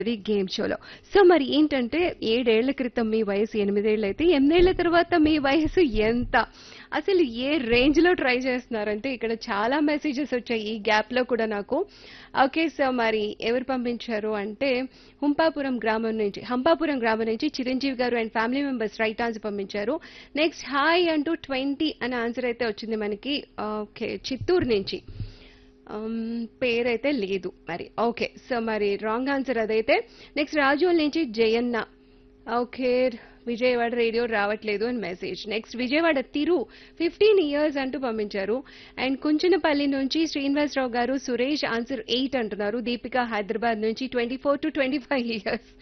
ఈ గేమ్ షోలో సో మరి ఏంటంటే ఏడేళ్ల క్రితం మీ వయసు ఎనిమిదేళ్ళు అయితే ఎనిమిదేళ్ల తర్వాత మీ వయసు ఎంత అసలు ఏ రేంజ్ లో ట్రై చేస్తున్నారంటే ఇక్కడ చాలా మెసేజెస్ వచ్చాయి ఈ గ్యాప్ లో కూడా నాకు ఓకే సో మరి ఎవరు పంపించారు అంటే హుంపాపురం గ్రామం నుంచి హంపాపురం గ్రామం నుంచి చిరంజీవి గారు and family members right answer పంపించారు నెక్స్ట్ హాయ్ అంటూ ట్వంటీ అనే ఆన్సర్ అయితే వచ్చింది మనకి ఓకే చిత్తూరు నుంచి Um, పేరైతే లేదు మరి ఓకే సో మరి రాంగ్ ఆన్సర్ అదైతే నెక్స్ట్ రాజోల్ నుంచి జయన్న ఓకే విజయవాడ రేడియో రావట్లేదు అని మెసేజ్ నెక్స్ట్ విజయవాడ తిరు ఫిఫ్టీన్ ఇయర్స్ అంటూ పంపించారు అండ్ కుంచనపల్లి నుంచి శ్రీనివాసరావు గారు సురేష్ ఆన్సర్ ఎయిట్ అంటున్నారు దీపిక హైదరాబాద్ నుంచి twenty four to twenty five years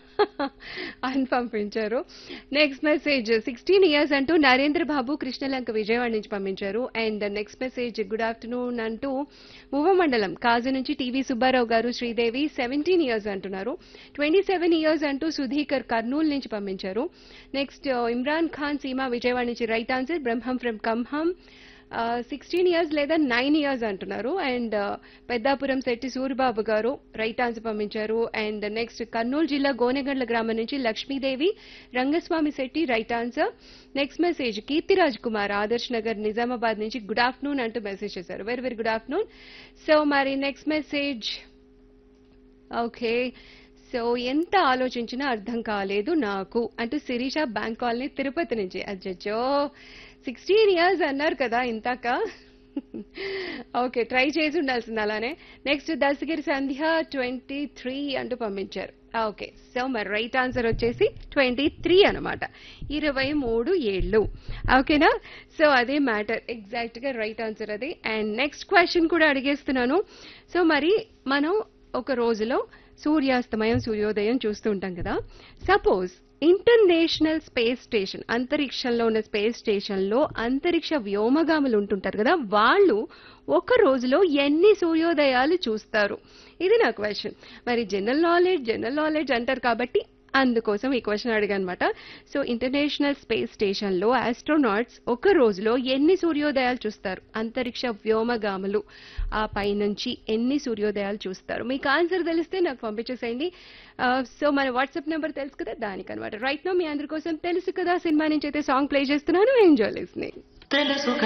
అని పంపించారు నెక్స్ట్ మెసేజ్ సిక్స్టీన్ ఇయర్స్ అంటూ నరేంద్ర బాబు కృష్ణలంక విజయవాడ నుంచి పంపించారు and next message good afternoon అంటూ మువ్వ మండలం కాజు నుంచి TV Subbarao garu Sridevi seventeen years అంటున్నారు ట్వంటీ సెవెన్ ఇయర్స్ అంటూ సుధీకర్ కర్నూలు నుంచి పంపించారు నెక్స్ట్ ఇమ్రాన్ ఖాన్ సీమా విజయవాడ నుంచి right answer Brahmam from Khammam sixteen years లేదా నైన్ ఇయర్స్ అంటున్నారు and Peddapuram Shetty Suribabu garu right answer పంపించారు అండ్ నెక్స్ట్ కర్నూలు జిల్లా గోనెగండ్ల గ్రామం నుంచి Lakshmidevi Rangaswamy Shetty right answer next message Keerthiraj Kumar Adarsh Nagar Nizamabad నుంచి గుడ్ ఆఫ్టర్నూన్ అంటూ మెసేజ్ చేశారు very very good afternoon so మరి నెక్స్ట్ మెసేజ్ ఓకే సో ఎంత ఆలోచించినా అర్థం కాలేదు నాకు అంటూ శిరీష బ్యాంక్ కాలనీ తిరుపతి నుంచి అజ్జో సిక్స్టీన్ ఇయర్స్ అన్నారు కదా ఇంతాక ఓకే ట్రై చేసి ఉండాల్సింది అలానే next Dasagiri Sandhya twenty three అంటూ పంపించారు ఓకే సో మరి రైట్ ఆన్సర్ వచ్చేసి ట్వంటీ త్రీ అనమాట ఇరవై మూడు ఏళ్ళు ఓకేనా సో అదే మ్యాటర్ ఎగ్జాక్ట్ గా రైట్ ఆన్సర్ అది అండ్ నెక్స్ట్ క్వశ్చన్ కూడా అడిగేస్తున్నాను సో మరి మనం ఒక రోజులో సూర్యాస్తమయం సూర్యోదయం చూస్తూ ఉంటాం కదా సపోజ్ ఇంటర్నేషనల్ స్పేస్ స్టేషన్ అంతరిక్షంలో ఉన్న స్పేస్ స్టేషన్ లో అంతరిక్ష వ్యోమగాములు ఉంటుంటారు కదా వాళ్ళు ఒక రోజులో ఎన్ని సూర్యోదయాలు చూస్తారు ఇది నా క్వశ్చన్ మరి జనరల్ నాలెడ్జ్ జనరల్ నాలెడ్జ్ అంటారు కాబట్టి అందుకోసం ఈ క్వశ్చన్ అడిగానమాట సో ఇంటర్నేషనల్ స్పేస్ స్టేషన్ లో ఆస్ట్రోనాట్స్ ఒక రోజులో ఎన్ని సూర్యోదయాలు చూస్తారు అంతరిక్ష వ్యోమగాములు ఆ పైనుంచి ఎన్ని సూర్యోదయాలు చూస్తారు మీకు ఆన్సర్ తెలిస్తే నాకు పంపించేసేయండి సో మన వాట్సాప్ నెంబర్ తెలుసు కదా దానికనమాట రైట్ నో మీ అందరి కోసం తెలుసు కదా సినిమా నుంచి అయితే సాంగ్ ప్లే చేస్తున్నాను ఎంజాయ్ లిస్నింగ్ తెలుసు